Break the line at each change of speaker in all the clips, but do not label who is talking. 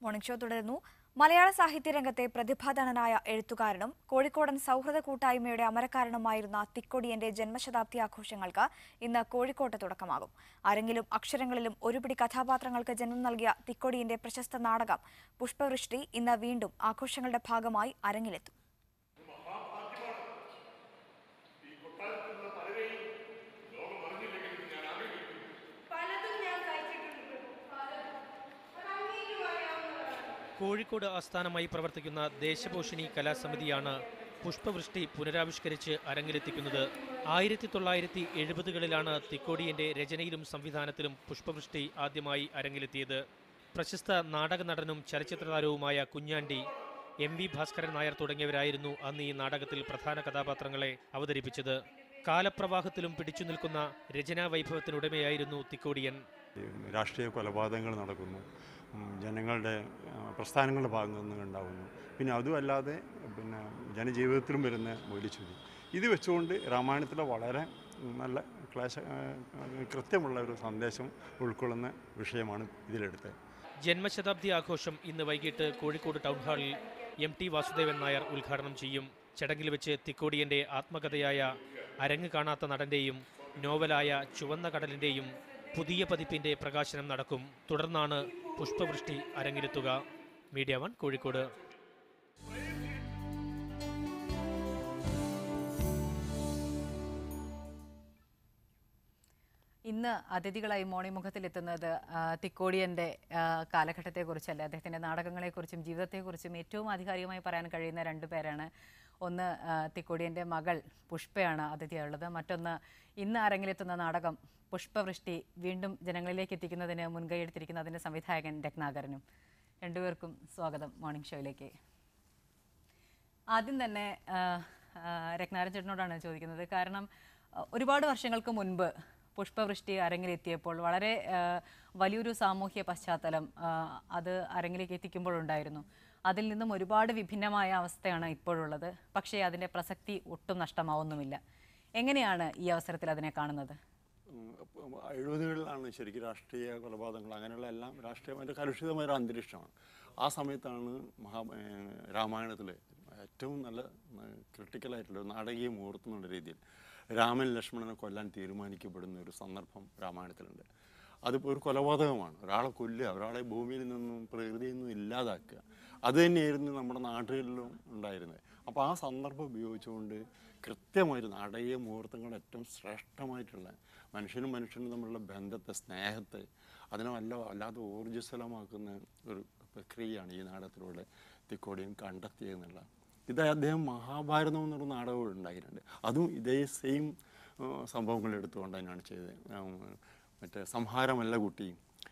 Morning show തുടരുന്നു മലയാള സാഹിത്യ രംഗത്തെ പ്രതിഭാധനനായ എഴുത്തുകാരനും കോഴിക്കോടൻ സൗഹൃദ കൂട്ടായ്മയുടെ അമരക്കാരനുമായിരുന്ന തിക്കൊടിയന്റെ ജന്മശതാബ്ദി ആഘോഷങ്ങൾക്ക് ഇന്ന് കോഴിക്കോട്ട് തുടക്കമാകും അരങ്ങിലും അക്ഷരങ്ങളിലും ഒരുപിടി കഥാപാത്രങ്ങൾക്ക് ജന്മം നൽകിയ തിക്കൊടിയന്റെ പ്രശസ്ത നാടകം പുഷ്പവൃഷ്ടി ഇന്ന് വീണ്ടും ആഘോഷങ്ങളുടെ ഭാഗമായി അരങ്ങിലെത്തും
പലതും ഞാൻ കഴിച്ചിട്ടുണ്ട് പലതും അതങ്ങേക്ക് പറയാവുന്നതാണ്
കോഴിക്കോട് ആസ്ഥാനമായി പ്രവർത്തിക്കുന്ന ദേശപോഷിണി കലാസമിതിയാണ് പുഷ്പവൃഷ്ടി പുനരാവിഷ്കരിച്ച് അരങ്ങിലെത്തിക്കുന്നത് ആയിരത്തി തൊള്ളായിരത്തി എഴുപതുകളിലാണ് തിക്കോടിയന്റെ രചനയിലും സംവിധാനത്തിലും പുഷ്പവൃഷ്ടി ആദ്യമായി അരങ്ങിലെത്തിയത് പ്രശസ്ത നാടക നടനും ചലച്ചിത്രതാരവുമായ കുഞ്ഞാണ്ടി എം വി ഭാസ്കരൻ നായർ തുടങ്ങിയവരായിരുന്നു അന്ന് ഈ നാടകത്തിൽ പ്രധാന കഥാപാത്രങ്ങളെ അവതരിപ്പിച്ചത് കാലപ്രവാഹത്തിലും പിടിച്ചു നിൽക്കുന്ന രചനാ വൈഭവത്തിനുടമയായിരുന്നു തിക്കോടിയൻ
രാഷ്ട്രീയ കൊലപാതകങ്ങൾ നടക്കുന്നു ഉം, ജനങ്ങളുടെ ആ, പ്രസ്ഥാനങ്ങളുടെ ഭാഗത്തു നിന്ന് ഉണ്ടാകുന്നു പിന്നെ അതുമല്ലാതെ പിന്നെ ജനജീവിതത്തിലും വരുന്ന മൂല്യച്യുതി ഇത് വെച്ചുകൊണ്ട് രാമായണത്തിലെ വളരെ നല്ല ക്ലേശ ആ, കൃത്യമുള്ള ഒരു സന്ദേശം ഉൾക്കൊള്ളുന്ന വിഷയമാണ് ഇതിലെടുത്തത്
ജന്മശതാബ്ദി ആഘോഷം ഇന്ന് വൈകിട്ട് കോഴിക്കോട് ടൗൺ ഹാളിൽ എം ടി വാസുദേവൻ നായർ ഉദ്ഘാടനം ചെയ്യും ചടങ്ങിൽ വെച്ച് തിക്കോടിയന്റെ ആത്മകഥയായ അരങ്ങ് കാണാത്ത നടന്റെയും നോവലായ ചുവന്ന കടലിന്റെയും പുതിയ പതിപ്പിന്റെ പ്രകാശനം നടക്കും തുടർന്നാണ് പുഷ്പവൃഷ്ടി അരങ്ങിലെത്തുക മീഡിയ വൺ കോഴിക്കോട്
ഇന്ന് അതിഥികളായി മോണിമുഖത്തിലെത്തുന്നത് ആ, തിക്കോടിയൻ്റെ ആ, കാലഘട്ടത്തെക്കുറിച്ചല്ല അദ്ദേഹത്തിൻ്റെ നാടകങ്ങളെക്കുറിച്ചും ജീവിതത്തെക്കുറിച്ചും ഏറ്റവും ആധികാരികമായി പറയാൻ കഴിയുന്ന രണ്ടു പേരാണ് ഒന്ന് ആ, തിക്കോടിയൻ്റെ മകൾ പുഷ്പയാണ് അതിഥിയുള്ളത് മറ്റൊന്ന് ഇന്ന് അരങ്ങിലെത്തുന്ന നാടകം പുഷ്പവൃഷ്ടി വീണ്ടും ജനങ്ങളിലേക്ക് എത്തിക്കുന്നതിന് മുൻകൈയെടുത്തിരിക്കുന്ന അതിൻ്റെ സംവിധായകൻ രത്നാകരനും രണ്ടുപേർക്കും സ്വാഗതം മോർണിംഗ് ഷോയിലേക്ക് ആദ്യം തന്നെ ആ, ആ, രത്നാരൻ ചേട്ടനോടാണ് ചോദിക്കുന്നത് കാരണം ആ, ഒരുപാട് വർഷങ്ങൾക്ക് മുൻപ് പുഷ്പവൃഷ്ടി അരങ്ങിലെത്തിയപ്പോൾ വളരെ ആ, വലിയൊരു സാമൂഹ്യ പശ്ചാത്തലം ആ, അത് അരങ്ങിലേക്ക് എത്തിക്കുമ്പോഴുണ്ടായിരുന്നു അതിൽ നിന്നും ഒരുപാട് വിഭിന്നമായ അവസ്ഥയാണ് ഇപ്പോഴുള്ളത് പക്ഷേ അതിൻ്റെ പ്രസക്തി ഒട്ടും നഷ്ടമാവുന്നുമില്ല എങ്ങനെയാണ് ഈ അവസരത്തിൽ അതിനെ കാണുന്നത്
ഉം, അപ്പം എഴുപതുകളിലാണ് ശരിക്കും രാഷ്ട്രീയ കൊലപാതകങ്ങൾ അങ്ങനെയുള്ള എല്ലാം രാഷ്ട്രീയമായിട്ട് കലുഷിതമായ ഒരു അന്തരീക്ഷമാണ് ആ സമയത്താണ് മഹാ ഏഹ് രാമായണത്തിൽ ഏറ്റവും നല്ല ക്രിട്ടിക്കലായിട്ടുള്ള ഒരു നാടകീയ മുഹൂർത്തം എന്നുള്ള രീതിയിൽ രാമൻ ലക്ഷ്മണനെ കൊല്ലാൻ തീരുമാനിക്കപ്പെടുന്ന ഒരു സന്ദർഭം രാമായണത്തിലുണ്ട് അതിപ്പോൾ ഒരു കൊലപാതകമാണ് ഒരാളെ കൊല്ലുക ഒരാളെ ഭൂമിയിൽ നിന്നും പ്രകൃതിയിൽ നിന്നും ഇല്ലാതാക്കുക അത് തന്നെയായിരുന്നു നമ്മുടെ നാടുകളിലും ഉണ്ടായിരുന്നത് അപ്പോൾ ആ സന്ദർഭം ഉപയോഗിച്ചുകൊണ്ട് കൃത്യമായിട്ട് നാടകീയ മുഹൂർത്തങ്ങൾ ഏറ്റവും ശ്രേഷ്ഠമായിട്ടുള്ള മനുഷ്യനും മനുഷ്യനും തമ്മിലുള്ള ബന്ധത്തെ സ്നേഹത്തെ അതിനെ വല്ല വല്ലാതെ ഊർജ്ജസ്വലമാക്കുന്ന ഒരു പ്രക്രിയയാണ് ഈ നാടകത്തിലൂടെ തിക്കോടിയൻ കണ്ടെത്തിയെന്നുള്ള ഇത് അദ്ദേഹം മഹാഭാരതം എന്നൊരു നാടകം ഉണ്ടായിട്ടുണ്ട് അതും ഇതേ സെയിം സംഭവങ്ങൾ എടുത്തുകൊണ്ട് തന്നെയാണ് ചെയ്തത് ഉം, മറ്റേ സംഹാരമല്ല കുട്ടി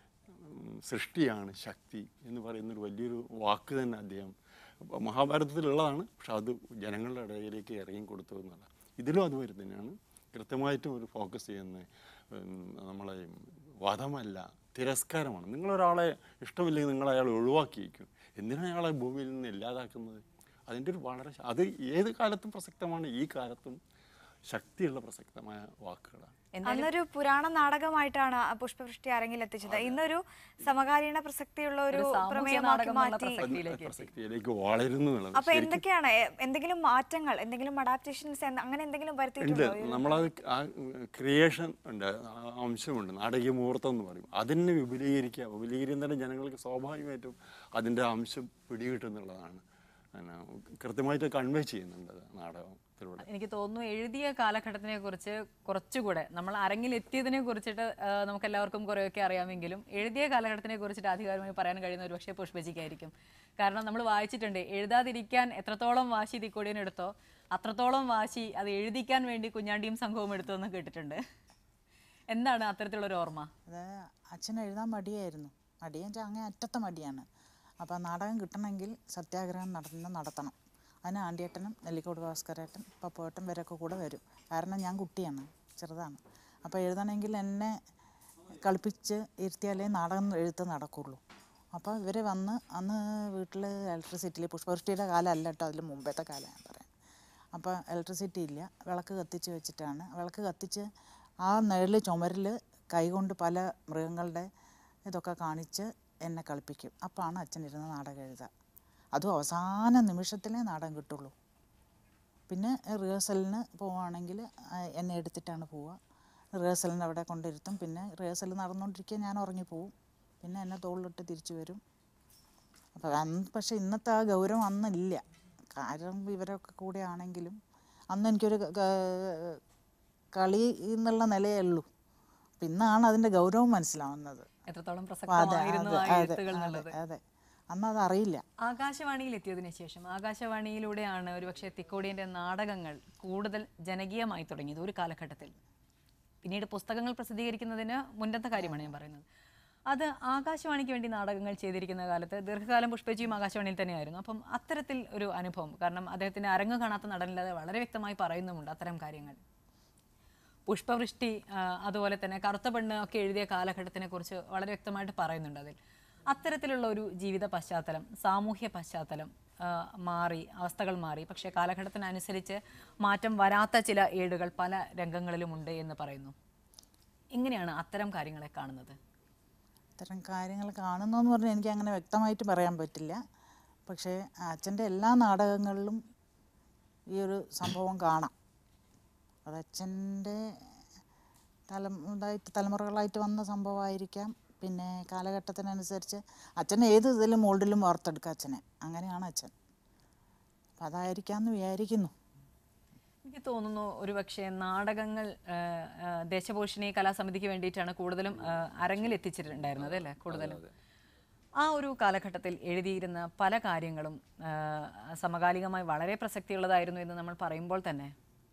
ഉം, സൃഷ്ടിയാണ് ശക്തി എന്ന് പറയുന്നൊരു വലിയൊരു വാക്ക് തന്നെ അദ്ദേഹം അപ്പോൾ മഹാഭാരതത്തിലുള്ളതാണ് പക്ഷെ അത് ജനങ്ങളുടെ ഇടയിലേക്ക് ഇറങ്ങി കൊടുത്തു എന്നുള്ള ഇതിലും അതുവരെ തന്നെയാണ് കൃത്യമായിട്ടും ഒരു ഫോക്കസ് ചെയ്യുന്ന ഉം, നമ്മളെ വധമല്ല തിരസ്കാരമാണ് നിങ്ങളൊരാളെ ഇഷ്ടമില്ലെങ്കിൽ നിങ്ങൾ അയാളെ ഒഴിവാക്കി വയ്ക്കും എന്തിനാണ് അയാളെ ഭൂമിയിൽ നിന്ന് ഇല്ലാതാക്കുന്നത് അതിൻ്റെ ഒരു വളരെ ശ- അത് ഏത് കാലത്തും പ്രസക്തമാണ് ഈ കാലത്തും ശക്തിയുള്ള പ്രസക്തമായ വാക്കുകളാണ്
അന്നൊരു പുരാണ നാടകമായിട്ടാണ് ആ പുഷ്പവൃഷ്ടി അരങ്ങിലെത്തിച്ചത് ഇന്നൊരു സമകാലീന പ്രസക്തിയുള്ള ഒരു
ഒരു സാമൂഹ്യ
പ്രമേയമാക്കി
നാടകം എന്നുള്ള
മാറ്റി
പ്രസക്തി. ശക്തിയിലേക്ക് എത്തി.
പ്രസക്തിയിലേക്ക് വളരുന്നു എന്നുള്ളത്
അപ്പൊ
ശരിക്കും
എന്തൊക്കെയാണ് എ- എന്തെങ്കിലും മാറ്റങ്ങൾ എന്തെങ്കിലും അഡാപ്റ്റേഷൻസ് അങ്ങനെ എന്തെങ്കിലും
ഉണ്ട്
വരുത്തിയിട്ടുണ്ടോ
നമ്മളത് ആ ക്രിയേഷൻ ഉണ്ട് ആ അംശമുണ്ട് നാടകീയ മുഹൂർത്തം എന്ന് പറയും അതിനെ വിപുലീകരിക്കുക വിപുലീകരിക്കുന്നതിന് ജനങ്ങൾക്ക് സ്വാഭാവികമായിട്ടും അതിൻ്റെ അംശം പിടികിട്ടുന്നുള്ളതാണ് പിന്നെ കൃത്യമായിട്ട് കൺവേ ചെയ്യുന്നുണ്ട് അത് നാടകത്തിലൂടെ
എനിക്ക് തോന്നുന്നു എഴുതിയ കാലഘട്ടത്തിനെ കുറിച്ച് കുറച്ചുകൂടെ നമ്മൾ അരങ്ങിലെത്തിയതിനെ കുറിച്ചിട്ട് ആ, നമുക്ക് എല്ലാവർക്കും കുറേയൊക്കെ അറിയാമെങ്കിലും എഴുതിയ കാലഘട്ടത്തിനെ കുറിച്ചിട്ട് ആധികാരികമായി പറയാൻ കഴിയുന്ന ഒരു പക്ഷേ പുഷ്പജിക്കായിരിക്കും കാരണം നമ്മൾ വായിച്ചിട്ടുണ്ട് എഴുതാതിരിക്കാൻ എത്രത്തോളം വാശി തിക്കോടിയൻ എടുത്തോ അത്രത്തോളം വാശി അത് എഴുതിക്കാൻ വേണ്ടി കുഞ്ഞാണ്ടിയും സംഘവും എടുത്തു എന്ന് കേട്ടിട്ടുണ്ട് എന്താണ് അത്തരത്തിലുള്ള ഒരു ഓർമ്മ
അത് അച്ഛൻ എഴുതാൻ മടിയായിരുന്നു മടിയെന്ന് വെച്ചാൽ അങ്ങേ അറ്റത്തെ മടിയാണ് അപ്പോൾ നാടകം കിട്ടണമെങ്കിൽ സത്യാഗ്രഹം നടന്ന് നടത്തണം അതിന് ആണ്ടിയേട്ടനും നെല്ലിക്കോട് ഭാസ്കരേട്ടൻ പപ്പുവേട്ടൻ വരെയൊക്കെ കൂടെ വരും കാരണം ഞാൻ കുട്ടിയാണ് ചെറുതാണ് അപ്പോൾ എഴുതണമെങ്കിൽ എന്നെ കളിപ്പിച്ച് ഇരുത്തിയാലേ നാടകം എഴുത്ത് നടക്കുള്ളൂ അപ്പോൾ ഇവർ വന്ന് അന്ന് വീട്ടിൽ ഇലക്ട്രിസിറ്റിയിൽ പുഷ്പവൃഷ്ടിയുടെ കാലമല്ല കേട്ടോ അതിൽ മുമ്പത്തെ കാലം ഞാൻ പറയാം അപ്പോൾ ഇലക്ട്രിസിറ്റി ഇല്ല വിളക്ക് കത്തിച്ച് വെച്ചിട്ടാണ് വിളക്ക് കത്തിച്ച് ആ നിഴൽ ചുമരിൽ കൈകൊണ്ട് പല മൃഗങ്ങളുടെ ഇതൊക്കെ കാണിച്ച് എന്നെ കളിപ്പിക്കും അപ്പോഴാണ് അച്ഛൻ ഇരുന്ന് നാടകം എഴുതുക അതും അവസാന നിമിഷത്തിലേ നാടകം കിട്ടുള്ളൂ പിന്നെ റിഹേഴ്സലിന് പോവുകയാണെങ്കിൽ എന്നെ എടുത്തിട്ടാണ് പോവുക റിഹേഴ്സലിന് അവിടെ കൊണ്ടിരുത്തും പിന്നെ റിഹേഴ്സൽ നടന്നുകൊണ്ടിരിക്കുക ഞാൻ ഉറങ്ങിപ്പോവും പിന്നെ എന്നെ തോളിലിട്ട് തിരിച്ചു വരും അപ്പോൾ അന്ന് പക്ഷേ ഇന്നത്തെ ആ ഗൗരവം അന്നില്ല കാരണം ഇവരൊക്കെ കൂടെ ആണെങ്കിലും അന്ന് എനിക്കൊരു ക- ക- കളി എന്നുള്ള നിലയേ ഉള്ളൂ അപ്പം ഇന്നാണ് അതിൻ്റെ ഗൗരവം മനസ്സിലാവുന്നത്
എത്രത്തോളം
അതെ
പ്രസക്തമായിരുന്നു ആ
അതെ
എഴുത്തുകൾ
അതെ
എന്നുള്ളത്
അതെ അന്ന് അതറിയില്ല
ആകാശവാണിയിൽ എത്തിയതിനു ശേഷം ആകാശവാണിയിലൂടെയാണ് ഒരുപക്ഷെ തിക്കോടിയന്റെ നാടകങ്ങൾ കൂടുതൽ ജനകീയമായി തുടങ്ങിയത് ഒരു കാലഘട്ടത്തിൽ പിന്നീട് പുസ്തകങ്ങൾ പ്രസിദ്ധീകരിക്കുന്നതിന് മുൻപത്തെ കാര്യമാണ് ഞാൻ പറയുന്നത് അത് ആകാശവാണിക്ക് വേണ്ടി നാടകങ്ങൾ ചെയ്തിരിക്കുന്ന കാലത്ത് ദീർഘകാലം പുഷ്പജിയും ആകാശവാണിയിൽ തന്നെയായിരുന്നു അപ്പം അത്തരത്തിൽ ഒരു അനുഭവം കാരണം അദ്ദേഹത്തിന് അരങ്ങ് കാണാത്ത നടനില്ലാതെ വളരെ വ്യക്തമായി പറയുന്നുമുണ്ട് അത്തരം കാര്യങ്ങൾ പുഷ്പവൃഷ്ടി ആ, അതുപോലെ തന്നെ കറുത്ത പെണ്ണ് ഒക്കെ എഴുതിയ കാലഘട്ടത്തിനെ കുറിച്ച് വളരെ വ്യക്തമായിട്ട് പറയുന്നുണ്ട് അതിൽ അത്തരത്തിലുള്ള ഒരു ജീവിത പശ്ചാത്തലം സാമൂഹ്യ പശ്ചാത്തലം ആ, മാറി അവസ്ഥകൾ മാറി പക്ഷേ കാലഘട്ടത്തിനനുസരിച്ച് മാറ്റം വരാത്ത ചില ഏടുകൾ പല രംഗങ്ങളിലുമുണ്ട് എന്ന് പറയുന്നു എങ്ങനെയാണ് അത്തരം കാര്യങ്ങളെ കാണുന്നത്
ഇത്തരം കാര്യങ്ങൾ കാണുന്നു എന്ന് പറഞ്ഞാൽ എനിക്ക് അങ്ങനെ വ്യക്തമായിട്ട് പറയാൻ പറ്റില്ല പക്ഷേ അച്ഛൻ്റെ എല്ലാ നാടകങ്ങളിലും ഈ ഒരു സംഭവം കാണാം അത് അച്ഛൻ്റെ തല ഇതായിട്ട് തലമുറകളായിട്ട് വന്ന സംഭവമായിരിക്കാം പിന്നെ കാലഘട്ടത്തിനനുസരിച്ച് അച്ഛൻ ഏത് ഇതിലും മോൾഡിലും വാർത്തെടുക്കുക അച്ഛനെ അങ്ങനെയാണ് അച്ഛൻ അപ്പം അതായിരിക്കാമെന്ന് വിചാരിക്കുന്നു
എനിക്ക് തോന്നുന്നു ഒരുപക്ഷെ നാടകങ്ങൾ ആ, ആ, ദേശപോഷിണി കലാസമിതിക്ക് വേണ്ടിയിട്ടാണ് കൂടുതലും ആ, അരങ്ങിൽ എത്തിച്ചിട്ടുണ്ടായിരുന്നത് അല്ലേ കൂടുതലും ആ ഒരു കാലഘട്ടത്തിൽ എഴുതിയിരുന്ന പല കാര്യങ്ങളും ആ, സമകാലികമായി വളരെ പ്രസക്തിയുള്ളതായിരുന്നു എന്ന് നമ്മൾ പറയുമ്പോൾ തന്നെ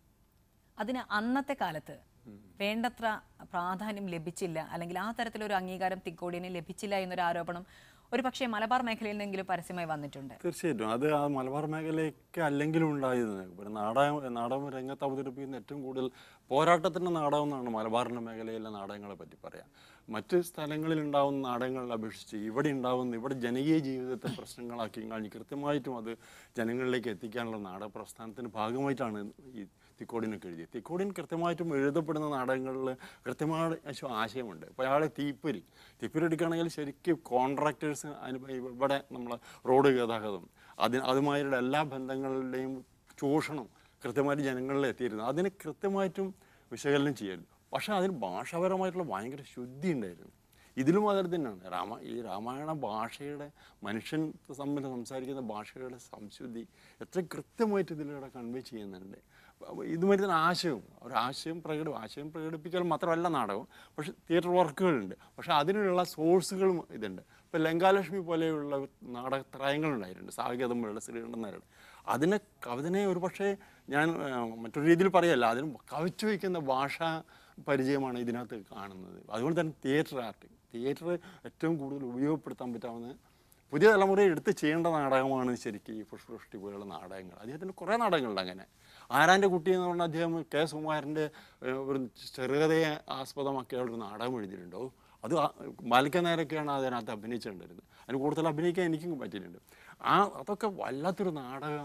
അതിന് അന്നത്തെ കാലത്ത് വേണ്ടത്ര പ്രാധാന്യം ലഭിച്ചില്ല അല്ലെങ്കിൽ ആ തരത്തിലൊരു അംഗീകാരം തിക്കോടിയന് ലഭിച്ചില്ല എന്നൊരു ആരോപണം ഒരു പക്ഷേ മലബാർ മേഖലയിൽ നിന്നെങ്കിലും പരസ്യമായി വന്നിട്ടുണ്ട്
തീർച്ചയായിട്ടും അത് ആ മലബാർ മേഖലയൊക്കെ അല്ലെങ്കിലും ഉണ്ടായത് പിന്നെ നാടകം നാടകം രംഗത്ത് അവതരിപ്പിക്കുന്ന ഏറ്റവും കൂടുതൽ പോരാട്ടത്തിൻ്റെ നാടകം എന്നാണ് മലബാറിൻ്റെ മേഖലയിലെ നാടകങ്ങളെ പറ്റി പറയാം മറ്റ് സ്ഥലങ്ങളിൽ ഉണ്ടാവുന്ന നാടകങ്ങളെ അപേക്ഷിച്ച് ഇവിടെ ഉണ്ടാവുന്ന ഇവിടെ ജനകീയ ജീവിതത്തെ പ്രശ്നങ്ങളാക്കി കഴിഞ്ഞ് കൃത്യമായിട്ടും അത് ജനങ്ങളിലേക്ക് എത്തിക്കാനുള്ള നാടക പ്രസ്ഥാനത്തിൻ്റെ ഭാഗമായിട്ടാണ് ഈ തിക്കോടിനൊക്കെ എഴുതിയത് തിക്കോടിൻ കൃത്യമായിട്ടും എഴുതപ്പെടുന്ന നാടകങ്ങളിൽ കൃത്യമായ ആശയമുണ്ട് ഇപ്പോൾ അയാളെ തീപ്പൊരി തീപ്പൊരി എടുക്കുകയാണെങ്കിൽ ശരിക്കും കോൺട്രാക്ടേഴ്സ് ഇവിടെ നമ്മൾ റോഡ് ഗതാഗതം അതിന് അതുമായുള്ള എല്ലാ ബന്ധങ്ങളുടെയും ചൂഷണം കൃത്യമായിട്ട് ജനങ്ങളിൽ എത്തിയിരുന്നു അതിന് കൃത്യമായിട്ടും വിശകലനം ചെയ്യായിരുന്നു പക്ഷേ അതിന് ഭാഷാപരമായിട്ടുള്ള ഭയങ്കര ശുദ്ധി ഉണ്ടായിരുന്നു ഇതിലും അതിൽ തന്നെയാണ് രാമ ഈ രാമായണ ഭാഷയുടെ മനുഷ്യൻ തമ്മിൽ സംസാരിക്കുന്ന ഭാഷയുടെ സംശുദ്ധി എത്ര കൃത്യമായിട്ട് ഇതിലൂടെ കൺവേ ചെയ്യുന്നുണ്ട് അപ്പൊ ഇതുമാതിരി തന്നെ ആശയവും ഒരു ആശയം പ്രകട ആശയം പ്രകടിപ്പിക്കൽ മാത്രമല്ല നാടകം പക്ഷെ തിയേറ്റർ വർക്കുകളുണ്ട് പക്ഷെ അതിനുള്ള സോഴ്സുകളും ഇതുണ്ട് ഇപ്പോൾ ലങ്കാലക്ഷ്മി പോലെയുള്ള നാടകത്രയങ്ങളുണ്ടായിട്ടുണ്ട് സാഗതം പോലുള്ള ശ്രീകണ്ഠനാരുടെ അതിനെ അതിനെ ഒരു പക്ഷേ ഞാൻ ആ, മറ്റൊരു രീതിയിൽ പറയല്ല അതിന് കവച്ചു വയ്ക്കുന്ന ഭാഷാ പരിചയമാണ് ഇതിനകത്ത് കാണുന്നത് അതുകൊണ്ട് തന്നെ തിയേറ്റർ ആർട്ട് തിയേറ്റർ ഏറ്റവും കൂടുതൽ ഉപയോഗപ്പെടുത്താൻ പറ്റാവുന്ന പുതിയ തലമുറയെ എടുത്ത് ചെയ്യേണ്ട നാടകമാണ് ശരിക്കും ഈ പുഷ്പവൃഷ്ടി പോലുള്ള നാടകങ്ങൾ അദ്ദേഹത്തിന് കുറേ നാടകങ്ങളുണ്ട് അങ്ങനെ ആരാൻ്റെ കുട്ടി എന്ന് പറഞ്ഞാൽ അദ്ദേഹം കെ സുകുമാരൻ്റെ ഏഹ്, ഒരു ചെറുകഥയെ ആസ്പദമാക്കി ഒരു നാടകം എഴുതിയിട്ടുണ്ടോ അത് ആ- മാലിക്ക നേരൊക്കെയാണ് അതിനകത്ത് അഭിനയിച്ചിട്ടുണ്ടായിരുന്നത് അതിന് കൂടുതൽ അഭിനയിക്കാൻ എനിക്കും പറ്റിയിട്ടുണ്ട് ആ അതൊക്കെ വല്ലാത്തൊരു നാടക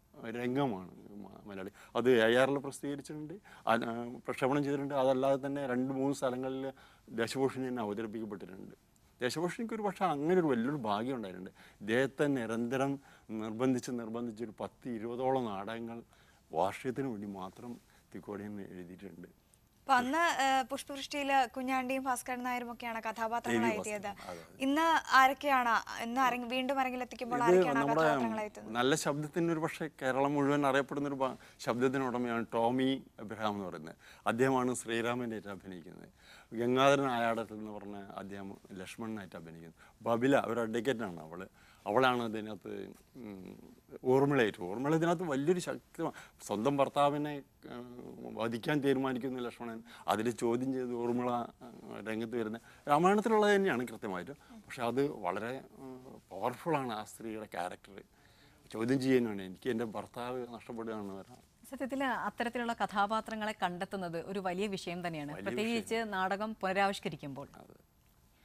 രംഗമാണ് മ- മലയാളി അത് എ ആറിൽ പ്രസിദ്ധീകരിച്ചിട്ടുണ്ട് അത്, ആ, പ്രക്ഷേപണം ചെയ്തിട്ടുണ്ട് അതല്ലാതെ തന്നെ രണ്ട് മൂന്ന് സ്ഥലങ്ങളിൽ ദേശഭൂഷണി തന്നെ അവതരിപ്പിക്കപ്പെട്ടിട്ടുണ്ട് ദേശഭൂഷണിക്ക് ഒരു പക്ഷേ അങ്ങനെ ഒരു വലിയൊരു ഭാഗ്യം ഉണ്ടായിട്ടുണ്ട് ഇദ്ദേഹത്തെ നിരന്തരം നിർബന്ധിച്ച് നിർബന്ധിച്ച് ഒരു പത്ത് ഇരുപതോളം നാടകങ്ങൾ വാർഷികത്തിന് വേണ്ടി മാത്രം തിക്കോടിയൻ എഴുതിയിട്ടുണ്ട്
അപ്പൊ അന്ന് ഏഹ്, പുഷ്പവൃഷ്ടിയില് കുഞ്ഞാണ്ടിയും ഭാസ്കരൻ നായരും ഒക്കെയാണ് കഥാപാത്രങ്ങളായി
ദേവി
എത്തിയത്
ഭാസ്കരൻ, അതെ, അതെ.
ഇന്ന് ആരൊക്കെയാണ് ഇന്ന് അരങ്ങ് വീണ്ടും അരങ്ങിലെത്തിക്കുമ്പോൾ
ഇത്
ആരൊക്കെയാണ് ആ
നമ്മുടെ
കഥാപാത്രങ്ങളായി എത്തുന്നത്
നല്ല ശബ്ദത്തിന് ഒരു പക്ഷേ കേരളം മുഴുവൻ അറിയപ്പെടുന്ന ഒരു ബ- ശബ്ദത്തിന് ഉടമയാണ് ടോമി എബ്രഹാം എന്ന് പറയുന്നത് അദ്ദേഹമാണ് ശ്രീരാമൻ്റെ ആയിട്ട് അഭിനയിക്കുന്നത് ഗംഗാധരൻ ആയാടത്തിൽ എന്ന് പറഞ്ഞ അദ്ദേഹം ലക്ഷ്മണനായിട്ട് അഭിനയിക്കുന്നത് ബബില ഒരു അഡ്വക്കേറ്റാണ് അവൾ അവളാണ് ഇതിനകത്ത് ഉം, ഊർമിളയായിട്ട് ഊർമിള ഇതിനകത്ത് വലിയൊരു ശക്തി സ്വന്തം ഭർത്താവിനെ ഉം, വധിക്കാൻ തീരുമാനിക്കുന്ന ലക്ഷ്മണൻ അതിൽ ചോദ്യം ചെയ്ത് ഊർമിള ഉം, രംഗത്ത് വരുന്ന രാമായണത്തിലുള്ളത് തന്നെയാണ് കൃത്യമായിട്ടും പക്ഷെ അത് വളരെ പവർഫുള്ളാണ് ആ സ്ത്രീയുടെ ക്യാരക്ടർ ചോദ്യം ചെയ്യാനാണ് എനിക്ക് എൻ്റെ ഭർത്താവ് നഷ്ടപ്പെടുകയാണ് വരാം
സത്യത്തിൽ അത്തരത്തിലുള്ള കഥാപാത്രങ്ങളെ കണ്ടെത്തുന്നത് ഒരു വലിയ വിഷയം തന്നെയാണ് പ്രത്യേകിച്ച് നാടകം പുനരാവിഷ്കരിക്കുമ്പോൾ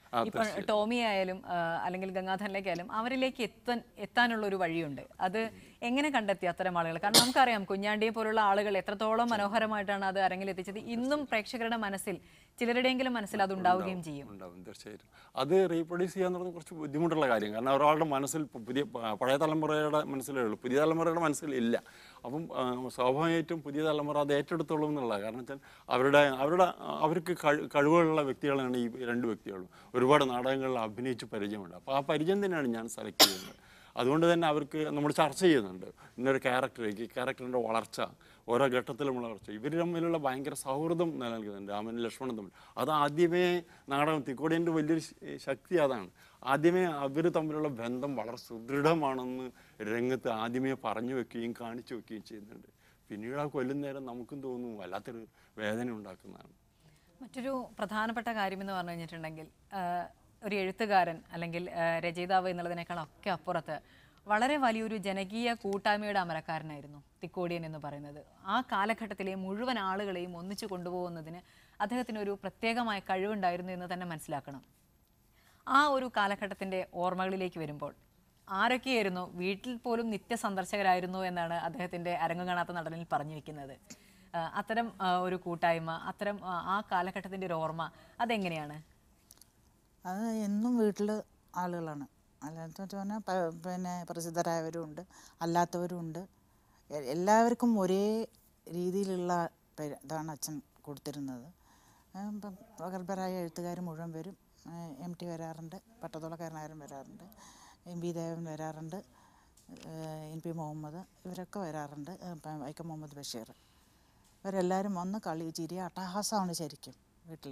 ആ,
ഇപ്പോൾ ടോമി ആയാലും ആ, അല്ലെങ്കിൽ ഗംഗാധരനിലേക്കായാലും അവരിലേക്ക് എത്താൻ എത്താനുള്ള ഒരു വഴിയുണ്ട് അത് എങ്ങനെ കണ്ടെത്തി അത്തരം ആളുകൾ കാരണം നമുക്കറിയാം കുഞ്ഞാണ്ടിയെ പോലുള്ള ആളുകൾ എത്രത്തോളം മനോഹരമായിട്ടാണ് അത് അരങ്ങിലെത്തിച്ചത് ഇന്നും പ്രേക്ഷകരുടെ മനസ്സിൽ ചിലരുടെയെങ്കിലും മനസ്സിൽ അത് ഉണ്ടാവുകയും ചെയ്യും
ഉണ്ടാവും തീർച്ചയായിട്ടും അത് റീപ്രൊഡ്യൂസ് ചെയ്യാന്ന് പറഞ്ഞാൽ കുറച്ച് ബുദ്ധിമുട്ടുള്ള കാര്യം കാരണം ഒരാളുടെ മനസ്സിൽ ഇപ്പം പുതിയ പ- പഴയ തലമുറയുടെ മനസ്സിലേ ഉള്ളൂ പുതിയ തലമുറയുടെ മനസ്സിൽ ഇല്ല അപ്പം ആ, സ്വാഭാവികമായിട്ടും പുതിയ തലമുറ അത് ഏറ്റെടുത്തോളും എന്നുള്ളത് കാരണം വെച്ചാൽ അവരുടെ അവരുടെ അവർക്ക് കഴി- കഴിവുകളുള്ള വ്യക്തികളാണ് ഈ രണ്ട് വ്യക്തികളും ഒരുപാട് നാടകങ്ങളിൽ അഭിനയിച്ച് പരിചയമുണ്ട് അപ്പോൾ ആ പരിചയം തന്നെയാണ് ഞാൻ സെലക്ട് ചെയ്യുന്നത് അതുകൊണ്ട് തന്നെ അവർക്ക് നമ്മൾ ചർച്ച ചെയ്യുന്നുണ്ട് ഇന്നൊരു ക്യാരക്ടറേക്ക് ഈ ക്യാരക്ടറിൻ്റെ വളർച്ച ഓരോ ഘട്ടത്തിലുമുള്ള വളർച്ച ഇവർ തമ്മിലുള്ള ഭയങ്കര സൗഹൃദം നിലനിൽക്കുന്നുണ്ട് രാമനും ലക്ഷ്മണൻ തമ്മിൽ അത് ആദ്യമേ നാടകം തിക്കോടിയൻ്റെ വലിയൊരു ശ- ശക്തി അതാണ് ആദ്യമേ അവർ തമ്മിലുള്ള ബന്ധം വളരെ സുദൃഢമാണെന്ന് രംഗത്ത് ആദ്യമേ പറഞ്ഞു വെക്കുകയും കാണിച്ചു വെക്കുകയും ചെയ്യുന്നുണ്ട് പിന്നീട് ആ കൊല്ലുന്നേരം നമുക്കും തോന്നും വല്ലാത്തൊരു വേദന ഉണ്ടാക്കുന്നതാണ്
മറ്റൊരു പ്രധാനപ്പെട്ട കാര്യം എന്ന് പറഞ്ഞു കഴിഞ്ഞിട്ടുണ്ടെങ്കിൽ ആ, ഒരു എഴുത്തുകാരൻ അല്ലെങ്കിൽ ആ, രചയിതാവ് എന്നുള്ളതിനേക്കാളൊക്കെ അപ്പുറത്ത് വളരെ വലിയൊരു ജനകീയ കൂട്ടായ്മയുടെ അമരക്കാരനായിരുന്നു തിക്കോടിയൻ എന്ന് പറയുന്നത് ആ കാലഘട്ടത്തിലെ മുഴുവൻ ആളുകളെയും ഒന്നിച്ചു കൊണ്ടുപോകുന്നതിന് അദ്ദേഹത്തിന് ഒരു പ്രത്യേകമായ കഴിവുണ്ടായിരുന്നു എന്ന് തന്നെ മനസ്സിലാക്കണം ആ ഒരു കാലഘട്ടത്തിൻ്റെ ഓർമ്മകളിലേക്ക് വരുമ്പോൾ ആരൊക്കെയായിരുന്നു വീട്ടിൽ പോലും നിത്യ സന്ദർശകരായിരുന്നു എന്നാണ് അദ്ദേഹത്തിൻ്റെ അരങ്ങ് കാണാത്ത നടനിൽ പറഞ്ഞു വെക്കുന്നത് ആ, അത്തരം ആ, ഒരു കൂട്ടായ്മ അത്തരം ആ, ആ കാലഘട്ടത്തിൻ്റെ ഒരു ഓർമ്മ അതെങ്ങനെയാണ്
അത് എന്നും വീട്ടിൽ ആളുകളാണ് അല്ലാത്ത പറഞ്ഞാൽ പ- പിന്നെ പ്രസിദ്ധരായവരും ഉണ്ട് അല്ലാത്തവരും ഉണ്ട് എ- എല്ലാവർക്കും ഒരേ രീതിയിലുള്ള പെ- ഇതാണ് അച്ഛൻ കൊടുത്തിരുന്നത് ആ, ഇപ്പം പ്രഗത്ഭരായ എഴുത്തുകാർ മുഴുവൻ വരും എം ടി വരാറുണ്ട് പട്ടത്തുളക്കാരനാരും വരാറുണ്ട് എം വി ദേവൻ വരാറുണ്ട് എൻ പി മുഹമ്മദ് ഇവരൊക്കെ വരാറുണ്ട് ആ, ഇപ്പം വൈക്കം മുഹമ്മദ് ബഷീർ ഇവരെല്ലാവരും വന്ന് കളി ചിരി അട്ടഹാസമാണ് ശരിക്കും വീട്ടിൽ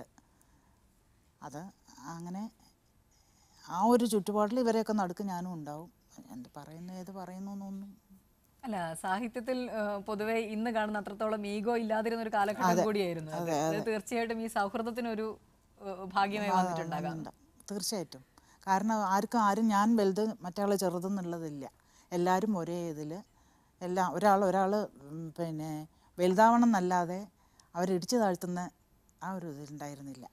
അത് അങ്ങനെ ആ ഒരു ചുറ്റുപാടിൽ ഇവരെയൊക്കെ നടുക്ക് ഞാനും ഉണ്ടാവും എന്ത് പറയുന്നു ഏത് പറയുന്നു എന്നൊന്നും
അല്ല സാഹിത്യത്തിൽ ആ, പൊതുവെ ഇന്ന് കാണുന്ന അത്രത്തോളം ഈഗോ ഇല്ലാതിരുന്ന ഒരു കാലഘട്ടം കൂടിയായിരുന്നു അത്. അത് തീർച്ചയായിട്ടും ഈ സൗഹൃദത്തിനൊരു ആ, ഭാഗ്യമായി വന്നിട്ടുണ്ടാകാം
ഉണ്ട് തീർച്ചയായിട്ടും കാരണം ആർക്കും ആരും ഞാൻ വലുത് മറ്റാൾ ചെറുതെന്നുള്ളതില്ല എല്ലാവരും ഒരേ ഇതിൽ എല്ലാം ഒരാൾ ഒരാൾ പിന്നെ വലുതാവണം എന്നല്ലാതെ അവരിടിച്ചു താഴ്ത്തുന്ന ആ ഒരു ഇതിലുണ്ടായിരുന്നില്ല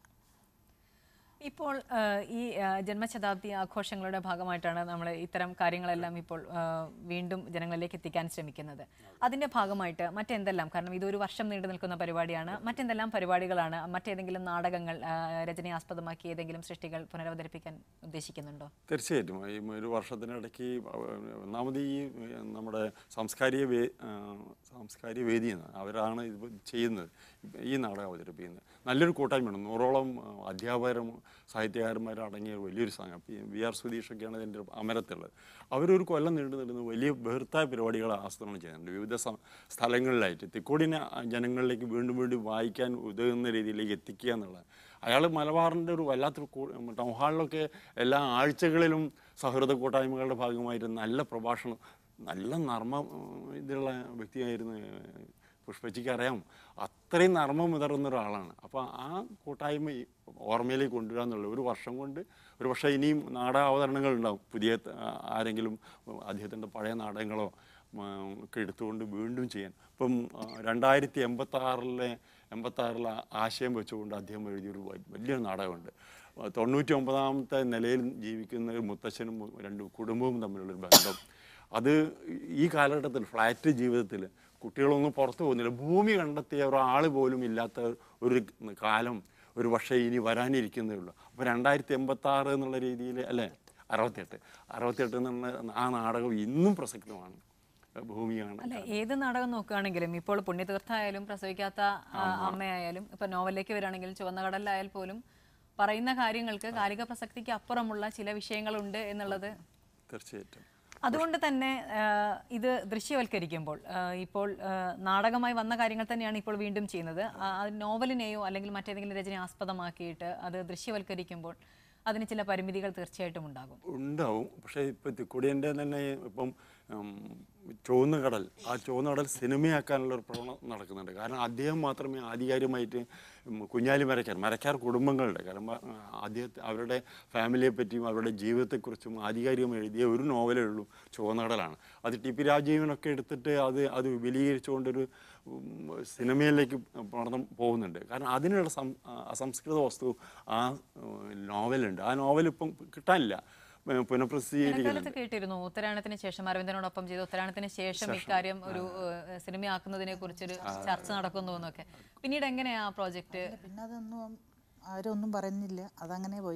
ഇപ്പോൾ ആ, ഈ ആ, ജന്മശതാബ്ദി ആഘോഷങ്ങളുടെ ഭാഗമായിട്ടാണ് നമ്മൾ ഇത്തരം കാര്യങ്ങളെല്ലാം ഇപ്പോൾ ആ, വീണ്ടും ജനങ്ങളിലേക്ക് എത്തിക്കാൻ ശ്രമിക്കുന്നത് അതിൻ്റെ ഭാഗമായിട്ട് മറ്റെന്തെല്ലാം കാരണം ഇതൊരു വർഷം നീണ്ടു നിൽക്കുന്ന പരിപാടിയാണ് മറ്റെന്തെല്ലാം പരിപാടികളാണ് മറ്റേതെങ്കിലും നാടകങ്ങൾ ആ, രചനയെ ആസ്പദമാക്കി ഏതെങ്കിലും സൃഷ്ടികൾ പുനരവതരിപ്പിക്കാൻ ഉദ്ദേശിക്കുന്നുണ്ടോ
തീർച്ചയായിട്ടും ഈ ഒരു വർഷത്തിനിടയ്ക്ക് ഒന്നാമത് ഈ നമ്മുടെ സാംസ്കാരിക വേ ആ, സാംസ്കാരിക വേദി എന്ന് അവരാണ് ഇത് ചെയ്യുന്നത് ഈ നാടകം അവതരിപ്പിക്കുന്നത് നല്ലൊരു കൂട്ടായ്മയാണ് നൂറോളം ആ, അധ്യാപകരും സാഹിത്യകാരന്മാരും അടങ്ങിയ വലിയൊരു സംഘം പി- വി ആർ സുധീഷൊക്കെയാണ് ഇതിൻ്റെ അമരത്തുള്ളത് അവരൊരു കൊല്ലം നീണ്ടു നിൽക്കുന്ന വലിയ ബൃഹത്തായ പരിപാടികൾ ആസൂത്രണം ചെയ്യുന്നുണ്ട് വിവിധ സം- സ്ഥലങ്ങളിലായിട്ട് തിക്കോടിനെ ജനങ്ങളിലേക്ക് വീണ്ടും വീണ്ടും വായിക്കാൻ ഉതകുന്ന രീതിയിലേക്ക് എത്തിക്കുക എന്നുള്ളത് അയാൾ മലബാറിൻ്റെ ഒരു വല്ലാത്തൊരു കൂ- ടൗൺ ഹാളിലൊക്കെ എല്ലാ ആഴ്ചകളിലും സൗഹൃദ കൂട്ടായ്മകളുടെ ഭാഗമായിട്ട് നല്ല പ്രഭാഷണം നല്ല നർമ്മ ഇതിലുള്ള വ്യക്തിയായിരുന്നു പുഷ്പച്ചിക്ക് അറിയാം അത്രയും നർമ്മം മുതറുന്ന ഒരാളാണ് അപ്പോൾ ആ കൂട്ടായ്മ ഈ ഓർമ്മയിലേക്ക് കൊണ്ടുവരിക എന്നുള്ള ഒരു വർഷം കൊണ്ട് ഒരു പക്ഷേ ഇനിയും നാടക അവതരണങ്ങൾ ഉണ്ടാവും പുതിയ ത- ആരെങ്കിലും അദ്ദേഹത്തിൻ്റെ പഴയ നാടകങ്ങളോ ഉം, ഒക്കെ എടുത്തുകൊണ്ട് വീണ്ടും ചെയ്യാൻ ഇപ്പം ആ, രണ്ടായിരത്തി എൺപത്തി ആറിലെ എൺപത്താറിലെ ആശയം വെച്ചുകൊണ്ട് അദ്ദേഹം എഴുതിയൊരു വ- വലിയൊരു നാടകമുണ്ട് ആ, തൊണ്ണൂറ്റി ഒമ്പതാമത്തെ നിലയിൽ ജീവിക്കുന്ന ഒരു മുത്തച്ഛനും മു- രണ്ട് കുടുംബവും തമ്മിലുള്ളൊരു ബന്ധം അത് ഈ കാലഘട്ടത്തിൽ ഫ്ലാറ്റ് ജീവിതത്തിൽ കുട്ടികളൊന്നും പുറത്തു പോകുന്നില്ല ഭൂമി കണ്ടെത്തിയ ഒരാൾ പോലും ഇല്ലാത്ത ഒരു കാലം ഒരു പക്ഷേ ഇനി വരാനിരിക്കുന്നേ ഉള്ളൂ അപ്പോൾ രണ്ടായിരത്തി എൺപത്തി ആറ് എന്നുള്ള രീതിയിൽ അല്ലേ അറുപത്തെട്ട് അറുപത്തെട്ട് എന്നുള്ള ആ നാടകം ഇന്നും പ്രസക്തമാണ് ഭൂമിയാണ്
അല്ല ഏത് നാടകം നോക്കുകയാണെങ്കിലും ഇപ്പോൾ പുണ്യതീർത്ഥായാലും പ്രസവിക്കാത്ത ആ, അമ്മയായാലും ഇപ്പൊ നോവലിലേക്ക് വരികയാണെങ്കിലും ചുവന്ന കടലിലായാൽ പോലും പറയുന്ന കാര്യങ്ങൾക്ക് കാലിക പ്രസക്തിക്ക് അപ്പുറമുള്ള ചില വിഷയങ്ങളുണ്ട് എന്നുള്ളത്
തീർച്ചയായിട്ടും
അതുകൊണ്ട് തന്നെ ആ, ഇത് ദൃശ്യവൽക്കരിക്കുമ്പോൾ ആ, ഇപ്പോൾ ആ, നാടകമായി വന്ന കാര്യങ്ങൾ തന്നെയാണ് ഇപ്പോൾ വീണ്ടും ചെയ്യുന്നത് ആ, അത് നോവലിനെയോ അല്ലെങ്കിൽ മറ്റേതെങ്കിലും രചനയെ ആസ്പദമാക്കിയിട്ട് അത് ദൃശ്യവൽക്കരിക്കുമ്പോൾ അതിന് ചില പരിമിതികൾ തീർച്ചയായിട്ടും ഉണ്ടാകും
ഉണ്ടാവും പക്ഷേ ഇപ്പോൾ തിക്കുടിയൻ്റെ തന്നെ ഇപ്പം ഉം, ചുവന്ന കടൽ ആ ചുവന്ന കടൽ സിനിമയാക്കാനുള്ള ഒരു പ്രവണത നടക്കുന്നുണ്ട് കാരണം അദ്ദേഹം മാത്രമേ ആധികാരികമായിട്ട് ഉം കുഞ്ഞാലി മരക്കാർ മരക്കാർ കുടുംബങ്ങളുടെ കാരണം ആ, അദ്ദേഹത്തെ അവരുടെ ഫാമിലിയെ പറ്റിയും അവരുടെ ജീവിതത്തെക്കുറിച്ചും ആധികാരികമായി എഴുതിയ ഒരു നോവലേ ഉള്ളൂ ചുവന്ന കടലാണ് അത് ടി പി രാജീവനൊക്കെ എടുത്തിട്ട് അത് അത് വിപുലീകരിച്ചുകൊണ്ടൊരു ഉം, സിനിമയിലേക്ക് പഠനം പോകുന്നുണ്ട് കാരണം അതിനുള്ള സം അസംസ്കൃത വസ്തു ആ ഉം, നോവലുണ്ട് ആ നോവൽ ഇപ്പം കിട്ടാനില്ല ഉം, പുനഃപ്രസിദ്ധീകരിക്കുന്നുണ്ട്
ഇടക്കാലത്ത് കേട്ടിരുന്നു ഉത്തരായണത്തിന് ശേഷം അരവിന്ദനോടൊപ്പം ചെയ്ത ഉത്തരായണത്തിന് ശേഷം ഇക്കാര്യം ഒരു ഏഹ്, സിനിമയാക്കുന്നതിനെ കുറിച്ചൊരു ചർച്ച നടക്കുന്നു എന്നൊക്കെ പിന്നീട് എങ്ങനെയാ ആ പ്രോജക്റ്റ്
പിന്നെ അതൊന്നും ആരും ഒന്നും പറയുന്നില്ല അതങ്ങനെ പോയി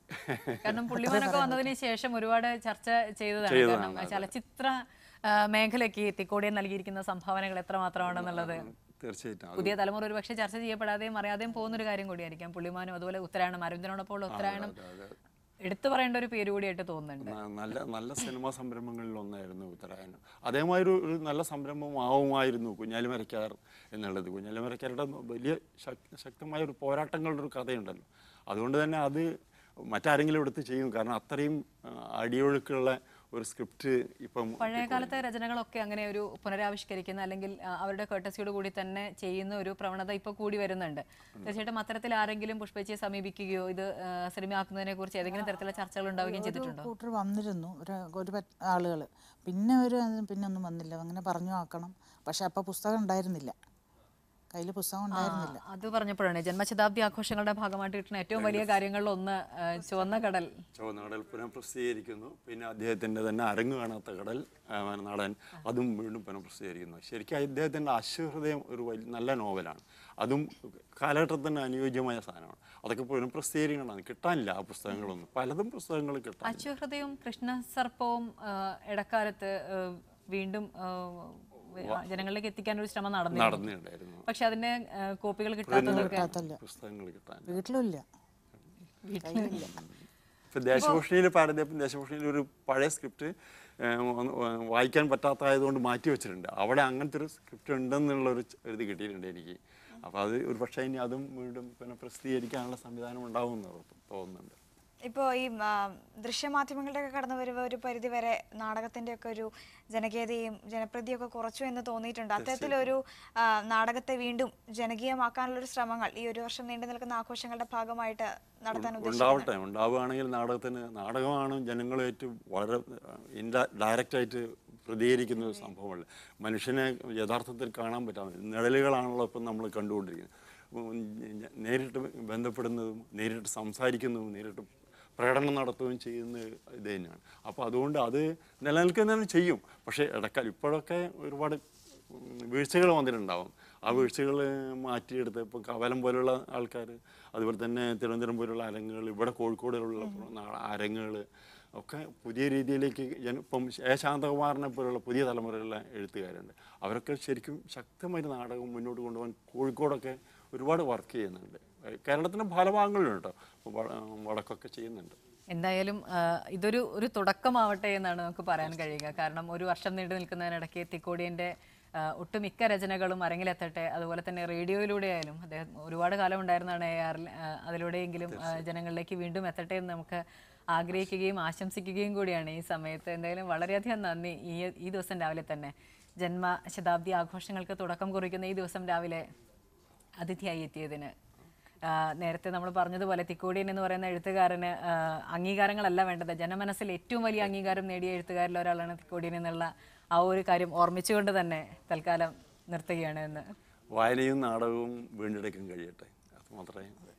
കാരണം പുള്ളിമാനൊക്കെ വന്നതിന് ശേഷം ഒരുപാട് ചർച്ച ചെയ്തതാണ്
ചെയ്തതാണ്,
കാരണം ചലച്ചിത്ര ആ, മേഖലയ്ക്ക് തിക്കോടിയൻ നൽകിയിരിക്കുന്ന സംഭാവനകൾ എത്രമാത്രമാണെന്നുള്ളത്
തീർച്ചയായിട്ടും അത്
പുതിയ തലമുറ ഒരു പക്ഷേ ചർച്ച ചെയ്യപ്പെടാതെയും അറിയാതെയും പോകുന്ന ഒരു കാര്യം കൂടിയായിരിക്കാം പുള്ളിമാനും അതുപോലെ ഉത്തരായണം അരവിന്ദനോടൊപ്പമുള്ള ഉത്തരായണം എടുത്തു പറയേണ്ട ഒരു പേര് കൂടിയായിട്ട് തോന്നുന്നുണ്ട്
ന- നല്ല നല്ല സിനിമാ സംരംഭങ്ങളിൽ ഒന്നായിരുന്നു ഉത്തരായനം അതേമാതിരി ഒരു ഒരു നല്ല സംരംഭം ആവുമായിരുന്നു കുഞ്ഞാലി മരക്കാർ എന്നുള്ളത് കുഞ്ഞാലി മരക്കാരുടെ വലിയ ശക്- ശക്തമായ ഒരു പോരാട്ടങ്ങളുടെ ഒരു കഥയുണ്ടല്ലോ അതുകൊണ്ട് തന്നെ അത് മറ്റാരെങ്കിലും എടുത്ത് ചെയ്യും കാരണം അത്രയും ആ, അടിയൊഴുക്കുള്ള ഒരു സ്ക്രിപ്റ്റ് ഇപ്പം
പഴയ കാലത്തെ രചനകളൊക്കെ അങ്ങനെ ഒരു പുനരാവിഷ്കരിക്കുന്ന അല്ലെങ്കിൽ ആ, അവരുടെ കേട്ടസിയോട് കൂടി തന്നെ ചെയ്യുന്ന ഒരു പ്രവണത ഇപ്പോൾ കൂടി വരുന്നുണ്ട് തീർച്ചയായിട്ടും അത്തരത്തിൽ ആരെങ്കിലും പുഷ്പച്ചിയെ സമീപിക്കുകയോ ഇത് ആ, സിനിമയാക്കുന്നതിനെ കുറിച്ച് ഏതെങ്കിലും തരത്തിലുള്ള ചർച്ചകൾ ഉണ്ടാവുകയും ചെയ്തിട്ടുണ്ടോ
കൂട്ടർ വന്നിരുന്നു ഒരു ഒരു ആളുകൾ പിന്നെ ഒരു പിന്നെ ഒന്നും വന്നില്ല അങ്ങനെ പറഞ്ഞു നോക്കണം പക്ഷെ അപ്പോൾ പുസ്തകം ഉണ്ടായിരുന്നില്ല കയ്യിൽ പുസ്തകം ഉണ്ടായിരുന്നില്ല
അത് പറഞ്ഞപ്പോഴാണ് ജന്മശതാബ്ദി ആഘോഷങ്ങളുടെ ഭാഗമായിട്ട് കിട്ടുന്ന ഏറ്റവും വലിയ കാര്യങ്ങളിൽ ഒന്ന് ആ, ചുവന്ന കടൽ
ചുവന്ന കടൽ പുനഃപ്രസിദ്ധീകരിക്കുന്നു പിന്നെ അദ്ദേഹത്തിൻ്റെ തന്നെ അരങ്ങ് കാണാത്ത കടൽ ആ, നടൻ അതും വീണ്ടും പുനഃപ്രസിദ്ധീകരിക്കുന്നു ശരിക്കും അദ്ദേഹത്തിൻ്റെ അശ്വഹൃദയം ഒരു വലിയ നല്ല നോവലാണ് അതും കാലഘട്ടത്തിന് അനുയോജ്യമായ സാധനമാണ് അതൊക്കെ പുനഃപ്രസിദ്ധീകരിക്കണം കിട്ടാനില്ല ആ പുസ്തകങ്ങളൊന്നും പലതും പുസ്തകങ്ങൾ കിട്ടാൻ
അശ്വഹൃദയവും കൃഷ്ണസർപ്പവും ആ, ഇടക്കാലത്ത് ആ, വീണ്ടും ആ, ജനങ്ങളിലേക്ക് എത്തിക്കാൻ ഒരു ശ്രമം നടന്നു
നടന്നിട്ടുണ്ടായിരുന്നു
പക്ഷെ അതിന്റെ ആ, കോപ്പികൾ കിട്ടാത്തതൊക്കെ
കിട്ടാത്തല്ല
പുസ്തകങ്ങൾ കിട്ടാൻ
വീട്ടിലും ഇല്ല
ഇപ്പം ദേശഭൂഷണിയിൽ പാരദേപ്പം ദേശഭൂഷണിയിൽ ഒരു പഴയ സ്ക്രിപ്റ്റ് വായിക്കാൻ പറ്റാത്തതായതുകൊണ്ട് മാറ്റി വെച്ചിട്ടുണ്ട് അവിടെ അങ്ങനത്തെ ഒരു സ്ക്രിപ്റ്റ് ഉണ്ടെന്നുള്ളൊരു ച- ഒരു ഇത് കിട്ടിയിട്ടുണ്ട് എനിക്ക് അപ്പോൾ അത് ഒരു പക്ഷേ ഇനി അതും വീണ്ടും പിന്നെ പ്രസിദ്ധീകരിക്കാനുള്ള സംവിധാനം ഉണ്ടാവുമെന്ന് തോന്നുന്നുണ്ട്
ഇപ്പോൾ ഈ ആ, ദൃശ്യമാധ്യമങ്ങളുടെ ഒക്കെ കടന്നു വരവ് ഒരു പരിധി വരെ നാടകത്തിന്റെ ഒക്കെ ഒരു ജനകീയതയും ജനപ്രീതിയും ഒക്കെ കുറച്ചു എന്ന് തോന്നിയിട്ടുണ്ട് അത്തരത്തിലൊരു ആ, നാടകത്തെ വീണ്ടും ജനകീയമാക്കാനുള്ള ഒരു ശ്രമങ്ങൾ ഈ ഒരു വർഷം നീണ്ടു നിൽക്കുന്ന ആഘോഷങ്ങളുടെ ഭാഗമായിട്ട് നടത്താൻ ഉദ്ദേശിക്കുന്നു
ഉണ്ടാവട്ടെ ഉണ്ടാവുകയാണെങ്കിൽ നാടകത്തിന് നാടകമാണ് ജനങ്ങളുമായിട്ട് വളരെ ഡയറക്റ്റായിട്ട് പ്രതികരിക്കുന്ന ഒരു സംഭവമല്ല മനുഷ്യനെ യഥാർത്ഥത്തിൽ കാണാൻ പറ്റാതെ നിഴലുകളാണല്ലോ ഇപ്പം നമ്മൾ കണ്ടുകൊണ്ടിരിക്കുന്നത് ഉം, നേരിട്ട് ബന്ധപ്പെടുന്നതും നേരിട്ട് സംസാരിക്കുന്നതും നേരിട്ട് പ്രകടനം നടത്തുകയും ചെയ്യുന്ന ഇത് തന്നെയാണ് അപ്പോൾ അതുകൊണ്ട് അത് നിലനിൽക്കുന്നതിന് ചെയ്യും പക്ഷേ ഇടക്കാൽ ഇപ്പോഴൊക്കെ ഒരുപാട് വീഴ്ചകൾ വന്നിട്ടുണ്ടാവും ആ വീഴ്ചകൾ മാറ്റിയെടുത്ത് ഇപ്പോൾ കവലം പോലുള്ള ആൾക്കാർ അതുപോലെ തന്നെ തിരുവനന്തപുരം പോലുള്ള അരങ്ങുകൾ ഇവിടെ കോഴിക്കോടിലുള്ള അരങ്ങുകൾ ഒക്കെ പുതിയ രീതിയിലേക്ക് ജന ഇപ്പം എ ശാന്തകുമാറിനെ പോലുള്ള പുതിയ തലമുറയിലുള്ള എഴുത്തുകാരുണ്ട് അവരൊക്കെ ശരിക്കും ശക്തമായിട്ട് നാടകം മുന്നോട്ട് കൊണ്ടുപോകാൻ കോഴിക്കോടൊക്കെ ഒരുപാട് വർക്ക് ചെയ്യുന്നുണ്ട് കേരളത്തിൻ്റെ പല ഭാഗങ്ങളിലും കേട്ടോ ഇപ്പോൾ വ- വടക്കൊക്കെ ചെയ്യുന്നുണ്ട്
എന്തായാലും ആ, ഇതൊരു ഒരു തുടക്കമാവട്ടെ എന്നാണ് നമുക്ക് പറയാൻ കഴിയുക കാരണം ഒരു വർഷം നീണ്ടു നിൽക്കുന്നതിനിടയ്ക്ക് തിക്കോടിയൻ്റെ ആ, ഒട്ടുമിക്ക രചനകളും അരങ്ങിലെത്തട്ടെ അതുപോലെ തന്നെ റേഡിയോയിലൂടെ ആയാലും അദ്ദേഹം ഒരുപാട് കാലം ഉണ്ടായിരുന്നതാണ് എ ആറിൽ അതിലൂടെയെങ്കിലും ആ, ജനങ്ങളിലേക്ക് വീണ്ടും എത്തട്ടെ എന്ന് നമുക്ക് ആഗ്രഹിക്കുകയും ആശംസിക്കുകയും കൂടിയാണ് ഈ സമയത്ത് എന്തായാലും വളരെയധികം നന്ദി ഈ ഈ ദിവസം രാവിലെ തന്നെ ജന്മശതാബ്ദി ആഘോഷങ്ങൾക്ക് തുടക്കം കുറിക്കുന്ന ഈ ദിവസം രാവിലെ അതിഥിയായി എത്തിയതിന് ആ, നേരത്തെ നമ്മൾ പറഞ്ഞതുപോലെ തിക്കോടിയൻ എന്ന് പറയുന്ന എഴുത്തുകാരന് ആ, അംഗീകാരങ്ങളല്ല വേണ്ടത് ജനമനസ്സിൽ ഏറ്റവും വലിയ അംഗീകാരം നേടിയ എഴുത്തുകാരിൽ ഒരാളാണ് തിക്കോടിയൻ എന്നുള്ള ആ ഒരു കാര്യം ഓർമ്മിച്ചുകൊണ്ട് തന്നെ തൽക്കാലം നിർത്തുകയാണ് എന്ന്
വായനയും നാടകവും വീണ്ടെടുക്കാൻ കഴിയട്ടെ അത് മാത്രമേ